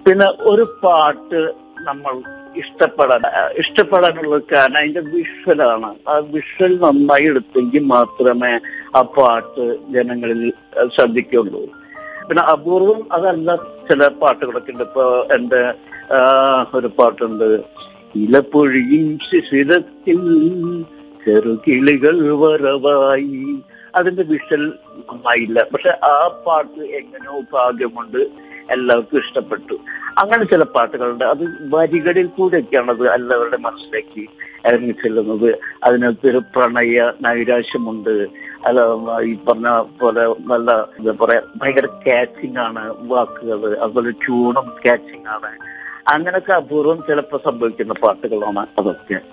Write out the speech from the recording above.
പിന്നെ ഒരു പാട്ട് നമ്മൾ ഇഷ്ടപ്പെടാൻ ഇഷ്ടപ്പെടാനുള്ള കാരണം അതിന്റെ വിഷ്വലാണ് ആ വിഷ്വൽ നന്നായി എടുത്തെങ്കിൽ മാത്രമേ ആ പാട്ട് ജനങ്ങളിൽ ശ്രദ്ധിക്കുള്ളൂ പിന്നെ അപൂർവം അതല്ല ചില പാട്ടുകളൊക്കെ ഉണ്ട് ഇപ്പൊ എന്റെ ആ, ഒരു പാട്ടുണ്ട് ഇലപ്പൊഴിയും ശിശിരത്തിൽ ചെറുകിളികൾ വരവായി അതിന്റെ വിഷ്വൽ നന്നായില്ല പക്ഷെ ആ പാട്ട് എങ്ങനെയോ ഭാഗ്യമുണ്ട് എല്ലാവർക്കും ഇഷ്ടപ്പെട്ടു അങ്ങനെ ചില പാട്ടുകളുണ്ട് അത് വരികളിൽ കൂടെയൊക്കെയാണ് അത് എല്ലാവരുടെ മനസ്സിലേക്ക് ഇറങ്ങി ചെല്ലുന്നത് അതിനകത്ത് ഒരു പ്രണയ നൈരാശ്യമുണ്ട് അല്ല ഈ പറഞ്ഞ പോലെ നല്ല എന്താ പറയാ ഭയങ്കര കാച്ചിങ് ആണ് വാക്കുകൾ അതുപോലെ ട്യൂണും കാച്ചിങ് ആണ് അങ്ങനൊക്കെ അപൂർവം ചിലപ്പോൾ സംഭവിക്കുന്ന പാട്ടുകളാണ് അതൊക്കെ